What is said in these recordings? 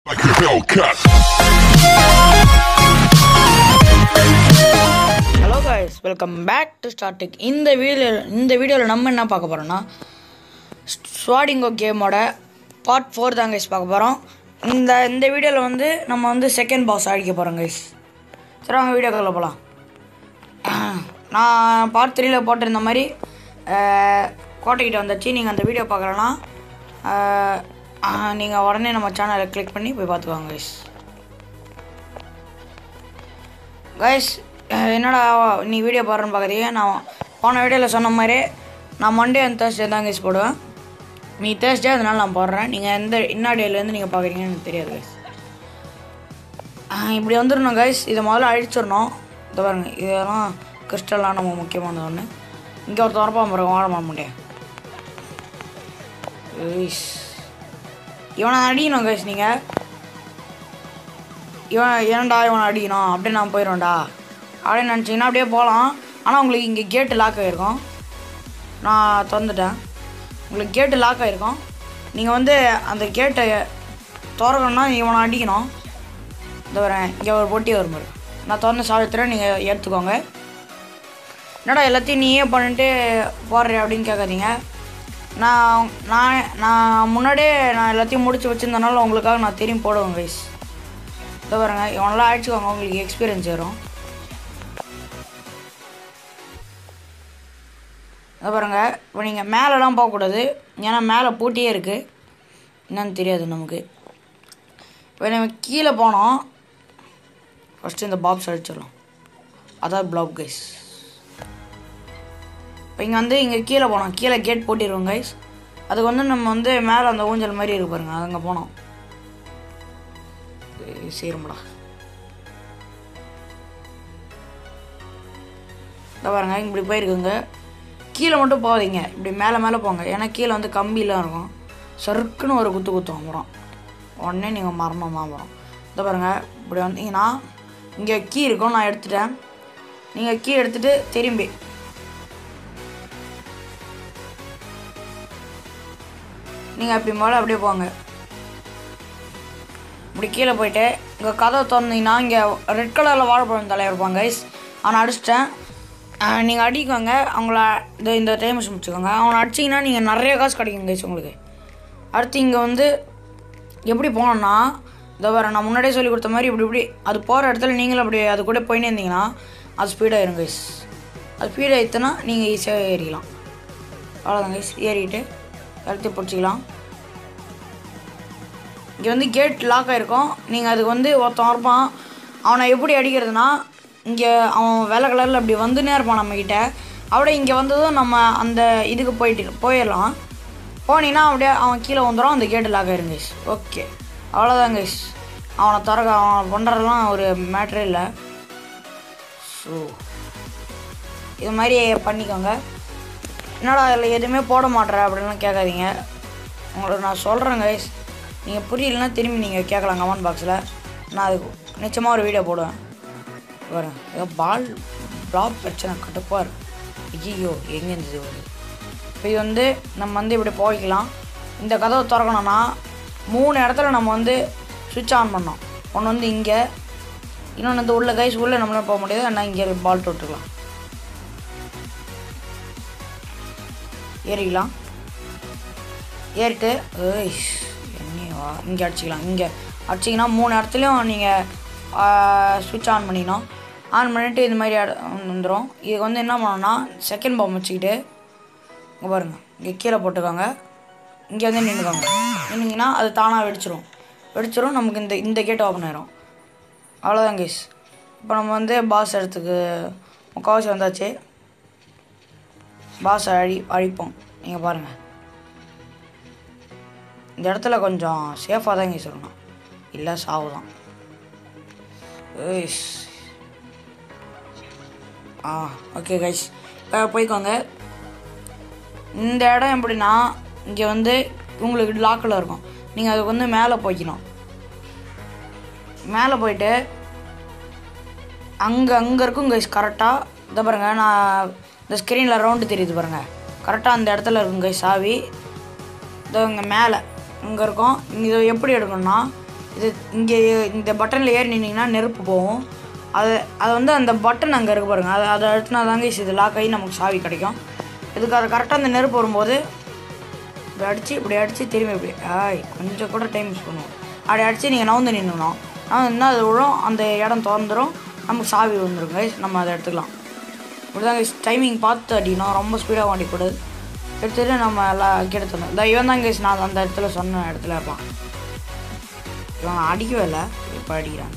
like a Hellcat. Hello guys welcome back to ஸ்டார்டிக் இந்த வீடியோ இந்த வீடியோவில் நம்ம என்ன பார்க்க போகிறோம்னா ஸ்வாடிங்கோ கேமோட பார்ட் ஃபோர் தான் கைஸ் பார்க்க போகிறோம் இந்த இந்த வீடியோவில் வந்து நம்ம வந்து செகண்ட் பாஸ் அடிக்க போகிறோம் கைஸ் சரி வாங்க வீடியோக்குள்ள போகலாம் நான் பார்ட் த்ரீல போட்டிருந்த மாதிரி அஹ், கோட்டைக்கிட்ட வந்தாச்சு நீங்கள் அந்த வீடியோ பார்க்கலன்னா நீங்கள் உடனே நம்ம சேனலை கிளிக் பண்ணி போய் பார்த்துக்கோங்க கைஸ் கைஸ் என்னடா நீ வீடியோ போடுறேன்னு பார்க்குறீங்க நான் போன வீடியோவில் சொன்ன மாதிரி நான் மண்டே அண்ட் தேர்ஸ்டே தான் கைஸ் போடுவேன் நீ தேர்ஸ்டே அதனால நான் போடுறேன் நீங்கள் எந்த என்ன டேலேருந்து நீங்கள் பார்க்குறீங்கன்னு எனக்கு தெரியாது கைஸ் இப்படி வந்துடணும் கைஸ் இதை முதல்ல அழிச்சிடணும் இதை பாருங்க இதெல்லாம் கிறிஸ்டல்லாம் நம்ம முக்கியமானது ஒன்று இங்கே ஒரு திறப்பா பாருங்க வாழ மாட்டேன் கைஸ் இவனை அடிக்கணும் கைஸ் நீங்கள் இவன் ஏன்டா இவனை அடிக்கணும் அப்படியே நான் போயிடுவேன்டா அப்படின்னு நினச்சிங்கன்னா அப்படியே போகலாம் ஆனால் உங்களுக்கு இங்கே கேட்டு லாக் ஆகிருக்கும் நான் திறந்துட்டேன் உங்களுக்கு கேட்டு லாக் ஆகிருக்கும் நீங்கள் வந்து அந்த கேட்டை திறக்கணும்னா இவனை அடிக்கணும் இந்த வரேன் இங்கே ஒரு பொட்டி வரும் பாரு நான் திறந்து சாவித்துறேன் நீங்கள் எடுத்துக்கோங்க என்னடா எல்லாத்தையும் நீயே பண்ணிட்டு போடுற அப்படின்னு கேட்காதீங்க நான் நான் நான் முன்னாடியே நான் எல்லாத்தையும் முடிச்சு வச்சுருந்தனால உங்களுக்காக நான் தெரியும் போடுவேன் கைஸ் இதோ பாருங்க இவனெல்லாம் அடிச்சுக்கோங்க உங்களுக்கு எக்ஸ்பீரியன்ஸ் வரும் இதோ பாருங்க இப்போ நீங்கள் மேலெலாம் போகக்கூடாது ஏன்னா மேலே பூட்டியே இருக்குது என்னன்னு தெரியாது நமக்கு இப்போ நம்ம கீழே போனோம் ஃபஸ்ட்டு இந்த பாப்ஸ் அடிச்சிடலாம் அதான் பிளாப் கைஸ் இப்போ இங்கே வந்து இங்கே கீழே போனோம் கீழே கேட் போட்டிடுவோம் கைஸ் அதுக்கு வந்து நம்ம வந்து மேலே அந்த ஊஞ்சல் மாதிரி இருக்கு பாருங்க அது அங்கே போனோம் சேரும்டா இந்த பாருங்க இப்படி போயிருக்குங்க கீழே மட்டும் போகாதீங்க இப்படி மேலே மேலே போங்க ஏன்னா கீழே வந்து கம்பிலாம் இருக்கும் சறுக்குன்னு ஒரு குத்து குத்தும் அப்புறம் உடனே நீங்கள் மரணம் தான் வரும் இந்த பாருங்க இப்படி வந்தீங்கன்னா இங்கே கீ இருக்கும் நான் எடுத்துட்டேன் நீங்கள் கீ எடுத்துட்டு திரும்பி நீங்கள் அப்படி மேலே அப்படியே போங்க இப்படி கீழே போயிட்டு இங்கே கதவை திறந்தீங்கன்னா இங்கே ரெட் கலரில் வாழைப்பழம் தலைவர் இருப்பாங்க கைஸ் அவனை அடிச்சிட்டேன் நீங்கள் அடிக்கோங்க அவங்கள இந்த இந்த டைம் முடிச்சுக்கோங்க அவனை அடிச்சிங்கன்னா நீங்கள் நிறைய காசு கிடைக்கும் கைஸ் உங்களுக்கு அடுத்து இங்கே வந்து எப்படி போனோம்னா இதோ வேறு நான் முன்னாடியே சொல்லி கொடுத்த மாதிரி இப்படி இப்படி அது போகிற இடத்துல நீங்களும் அப்படி அது கூட போயினே இருந்தீங்கன்னா அது ஸ்பீடாகிடும் கைஸ் அது ஸ்பீட் ஆயிடுச்சுன்னா நீங்கள் ஈஸியாக ஏறிக்கலாம் அவ்வளோதான் கைஸ் ஏறிட்டு எல்லாத்தையும் பிடிச்சிக்கலாம் இங்கே வந்து கேட் லாக் ஆகிருக்கும் நீங்கள் அதுக்கு வந்து ஒருத்தன் இருப்பான் அவனை எப்படி அடிக்கிறதுனா இங்கே அவன் வெள்ளை கலரில் அப்படி வந்துனே இருப்பான் நம்மக்கிட்ட அப்படியே இங்கே வந்ததும் நம்ம அந்த இதுக்கு போயிட்டு போயிடலாம் போனீங்கன்னா அப்படியே அவன் கீழே வந்துடும் அந்த கேட்டு லாக் ஆயிரும் கைஸ் ஓகே அவ்வளோதான் கைஸ் அவனை திறக்க அவன் பண்ணுறதெல்லாம் ஒரு மேட்ரே இல்லை ஸோ இது மாதிரி பண்ணிக்கோங்க என்னடா அதில் எதுவுமே போட மாட்டேற அப்படின்லாம் கேட்காதீங்க உங்களுக்கு நான் சொல்கிறேன் கைஸ் நீங்கள் புரியலன்னா திரும்பி நீங்கள் கேட்கலாம் கமெண்ட் பாக்ஸில் நான் அதுக்கு நிச்சயமாக ஒரு வீடியோ போடுவேன் வரேன் ஏதோ பால் ப்ளாப் பிரச்சனை கடுப்பாக இருக்கு ஐயோ எங்கே இருந்தது வருது இப்போ இது வந்து நம்ம வந்து இப்படி போய்க்கலாம் இந்த கதவை திறக்கணும்னா மூணு இடத்துல நம்ம வந்து சுவிட்ச் ஆன் பண்ணோம் ஒன்று வந்து இங்கே இன்னொன்று வந்து உள்ள கைஸ் உள்ளே நம்மளால போக முடியாது ஆனால் இங்கே பால் தொட்டுக்கலாம் ஏறிக்கலாம் ஏறிட்டு ஏய் என்னையவா இங்கே அடிச்சிக்கலாம் இங்கே அடிச்சிங்கன்னா மூணு இடத்துலையும் நீங்கள் சுவிட்ச் ஆன் பண்ணிக்கணும் ஆன் பண்ணிவிட்டு இது மாதிரி இட- வந்துடும் இதுக்கு வந்து என்ன பண்ணணும்னா செகண்ட் பாம் வச்சுக்கிட்டு இங்கே பாருங்கள் இங்கே கீழே போட்டுக்கோங்க இங்கே வந்து நின்றுக்கோங்க நின்றுங்கன்னா அது தானாக வெடிச்சிரும் வெடிச்சிரும் நமக்கு இந்த இந்த கேட் ஓப்பன் ஆயிரும் அவ்வளோதான் கேஸ் இப்போ நம்ம வந்து பாஸ் இடத்துக்கு முக்கால்வாசி வந்தாச்சு பாஸ் அழி அழிப்போம் நீங்கள் பாருங்கள் இந்த இடத்துல கொஞ்சம் சேஃபாக தான் இங்கே சொல்லணும் இல்லை சாவு தான் ஏய்ஸ். ஆ ஓகே கைஸ் இப்போ போய்க்கோங்க இந்த இடம் எப்படின்னா இங்கே வந்து உங்களுக்கு லாக்கில் இருக்கும் நீங்கள் அதுக்கு வந்து மேலே போய்க்கணும் மேலே போயிட்டு அங்கே அங்கே இருக்கும் கைஸ் கரெக்டாக இதை பாருங்க நான் இந்த ஸ்க்ரீனில் ரவுண்டு தெரியுது பாருங்கள் கரெக்டாக அந்த இடத்துல இருக்கும் கைஸ் சாவி இதோ இங்கே மேலே இங்கே இருக்கும் இங்கே இதை எப்படி எடுக்கணும்னா இது இங்கே இந்த பட்டனில் ஏறி நின்னீங்கன்னா நெருப்பு போகும் அது அது வந்து அந்த பட்டன் அங்கே இருக்கு பாருங்க அதை அதை அழுத்தினா தாங்க இது லாக் ஆகி நமக்கு சாவி கிடைக்கும் இதுக்கு அது கரெக்டாக அந்த நெருப்பு வரும்போது இப்படி அடித்து இப்படி அடித்து திரும்பி இப்படி ஆய் கொஞ்சம் கூட டைம் யூஸ் பண்ணுவோம் அப்படி அடித்து நீங்கள் நவுந்து நின்றுணும் நவுந்து அது விழும் அந்த இடம் திறந்துடும் நமக்கு சாவி வந்துடும் guys நம்ம அதை எடுத்துக்கலாம் இப்படிதாங்க டைமிங் பார்த்து அடிக்கணும் ரொம்ப ஸ்பீடாக ஓடிக்கூடாது எடுத்துட்டு நம்ம எல்லாம் கெடுத்துடணும் இந்த இவன் தான் கேஸ் நான் அந்த இடத்துல சொன்ன இடத்துல இருப்பான் இவன் அடிக்கவே இல்லை இப்போ அடிக்கிறான்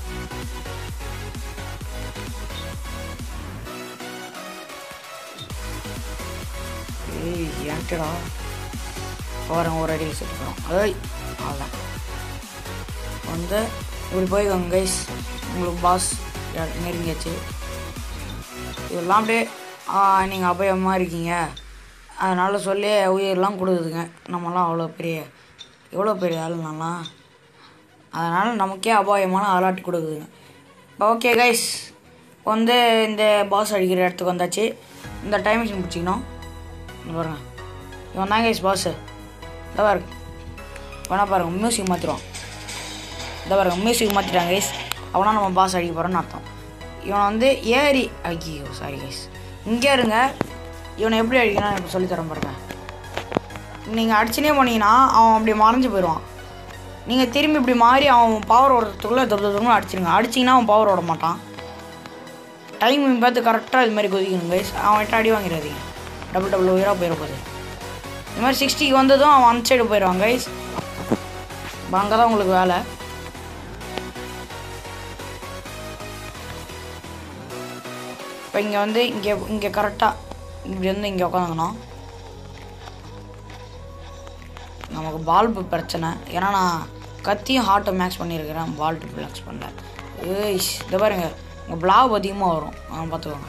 ஏய் ஏன்டடா பாருங்க ஒரு அடி செட்டுக்கிறோம் ஏய் அதான் வந்து இப்படி போய்க்கோங்க கைஸ் உங்களுக்கு பாஸ் நெருங்கியாச்சு இதெல்லாம் அப்படியே நீங்கள் அபயமாக இருக்கீங்க அதனால் சொல்லி உயிரெலாம் கொடுக்குதுங்க நம்மலாம் அவ்வளோ பெரிய எவ்வளோ பெரிய ஆளுங்கலாம் அதனால் நமக்கே அபாயமான ஆளாட்டி கொடுக்குதுங்க இப்போ ஓகே கைஸ் வந்து இந்த பாஸ் அடிக்கிற இடத்துக்கு வந்தாச்சு இந்த டைம் மிஷின் பிடிச்சிக்கணும் இங்க பாருங்க இவன் தான் கைஸ் பாஸு இந்த பாருங்க வேணா பாருங்க மியூசிக் மாற்றிடுவான் இந்த பாருங்க மியூசிக் மாற்றிட்டாங்க கைஸ் அவனா நம்ம பாஸ் அடிக்க போகிறோன்னு அர்த்தம் இவனை வந்து ஏறி ஐயோ சாரி கைஸ் இங்கே இருங்க இவனை எப்படி அடிக்கணும் இப்போ சொல்லித்தரேன் பாருங்க நீங்கள் அடிச்சுனே போனீங்கன்னா அவன் அப்படி மறைஞ்சு போயிடுவான் நீங்கள் திரும்பி இப்படி மாறி அவன் பவர் ஓடுறதுக்குள்ளே தொப்பு தொப்புன்னு அடிச்சிருங்க அடிச்சிங்கன்னா அவன் பவர் ஓட மாட்டான் டைமிங் பார்த்து கரெக்டாக இது மாதிரி கொதிக்கணும் கைஸ் அவன்கிட்ட அடி வாங்கிடாதீங்க டபுள் டபுள் உயிராக போயிட போகுது இந்த மாதிரி சிக்ஸ்டிக்கு வந்ததும் அவன் அந்த சைடு போயிடுவான் கைஸ் அங்கே தான் உங்களுக்கு வேலை இப்போ இங்கே வந்து இங்கே இங்கே கரெக்டாக இப்படி வந்து இங்கே உட்காந்துக்கணும் நமக்கு பால்பு பிரச்சனை ஏன்னா நான் கத்தியும் ஹார்ட்டை மேக்ஸ் பண்ணியிருக்கிறேன் பால்ட்டு மேக்ஸ் பண்ணல ஏய் இந்த பாருங்க உங்கள் பிளாவ் அதிகமாக வரும் ஆ பார்த்துக்கோங்க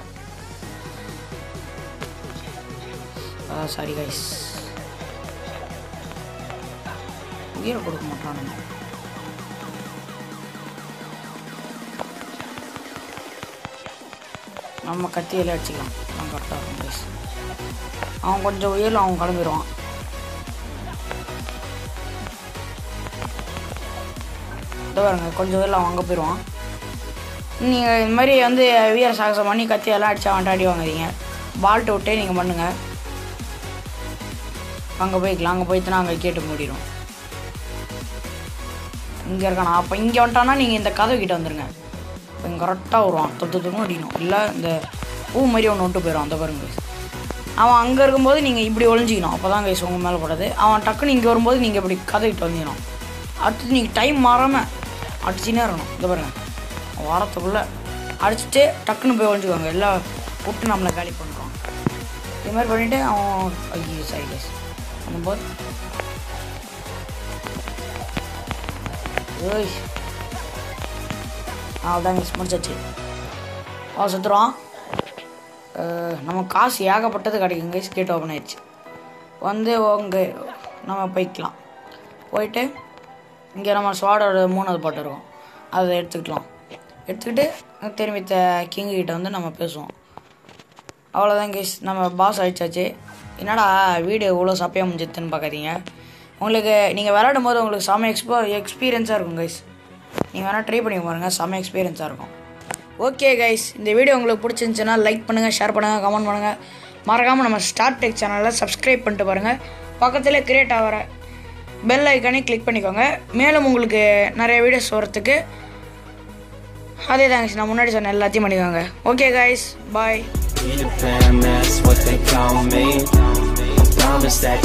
சாரி கைஸ் உயிரை கொடுக்க மாட்டானுங்க நம்ம கத்தியில் அடிச்சுக்கலாம் அவன் கரெக்டாக இருக்கும் கைஸ் அவன் கொஞ்சம் உயிரில் அவன் கிளம்பிடுவான் இதோ பாருங்க கொஞ்சம் உயிரில் அவன் அங்கே போயிடுவான் நீங்கள் இந்த மாதிரி வந்து வீர சாகசம் பண்ணி கத்தி எல்லாம் அடிச்சு அவன்கிட்ட அடி வாங்குறீங்க பால்ட்டு விட்டே நீங்கள் பண்ணுங்கள் அங்கே போய்க்கலாம் அங்கே போய்த்துனா அங்கே கேட்டு மூடிடும் இங்கே இருக்கானா அப்போ இங்கே வந்துட்டானா நீங்கள் இந்த கதவு கிட்ட வந்துருங்க இப்போ இங்கே கரெக்டாக வருவான் தொட்டு தொட்டு அடிக்கணும் இல்லை இந்த பூ மாதிரி ஒன்று விட்டு போயிடும் அந்த பாருங்க அவன் அங்கே இருக்கும்போது நீங்கள் இப்படி ஒளிஞ்சிக்கணும் அப்போ தான் கைஸ் உங்கள் மேலே போடாது அவன் டக்குன்னு இங்கே வரும்போது நீங்கள் இப்படி கதை கிட்ட வந்தீங்கணும் அடுத்து நீங்கள் டைம் மாறாமல் அடிச்சுனே இருக்கணும் இந்த பாருங்க அவன் வாரத்துக்குள்ளே அடிச்சுட்டு டக்குன்னு போய் ஒழிஞ்சுக்குவாங்க எல்லாம் விட்டு நம்மளை காலி பண்ணுறான் இது மாதிரி பண்ணிவிட்டு அவன் ஐயோ சாரி கைஸ் பண்ணும்போது ஓய் அவ்வளோதான் மிஸ் முடிச்சாச்சு அவன் சுற்றுறான் நம்ம காசு ஏகப்பட்டது கிடைக்கும் கைஸ் கேட் ஓப்பன் ஆயிடுச்சு வந்து உங்க நம்ம போய்க்கலாம் போயிட்டு இங்கே நம்ம ஸ்வாடோட மூணாவது பாட்டு இருக்கும் அதை எடுத்துக்கலாம் எடுத்துக்கிட்டு திரும்பி த கிங் கிட்ட வந்து நம்ம பேசுவோம் அவ்வளோதான் கைஸ் நம்ம பாஸ் ஆயிடுச்சாச்சு என்னடா வீடு இவ்வளோ சப்பையாக முடிஞ்சதுன்னு பார்க்காதீங்க உங்களுக்கு நீங்கள் விளையாடும் போது உங்களுக்கு செம எக்ஸ்போ எக்ஸ்பீரியன்ஸாக இருக்கும் கைஸ் நீங்கள் வேணால் ட்ரை பண்ணி பாருங்கள் செம எக்ஸ்பீரியன்ஸாக இருக்கும் ஓகே கைஸ் இந்த வீடியோ உங்களுக்கு பிடிச்சிருந்துச்சுன்னா லைக் பண்ணுங்கள் ஷேர் பண்ணுங்கள் கமெண்ட் பண்ணுங்கள் மறக்காமல் நம்ம ஸ்டார்ட் டெக் சேனலில் சப்ஸ்கிரைப் பண்ணிட்டு பாருங்கள் பக்கத்தில் கிரியேட் ஆகிற பெல் ஐக்கானே கிளிக் பண்ணிக்கோங்க மேலும் உங்களுக்கு நிறைய வீடியோஸ் வரத்துக்கு அதே தாங்க நான் முன்னாடி சொன்ன எல்லாத்தையும் பண்ணிக்கோங்க okay guys bye Peter Pan, that's what they call me. I promise that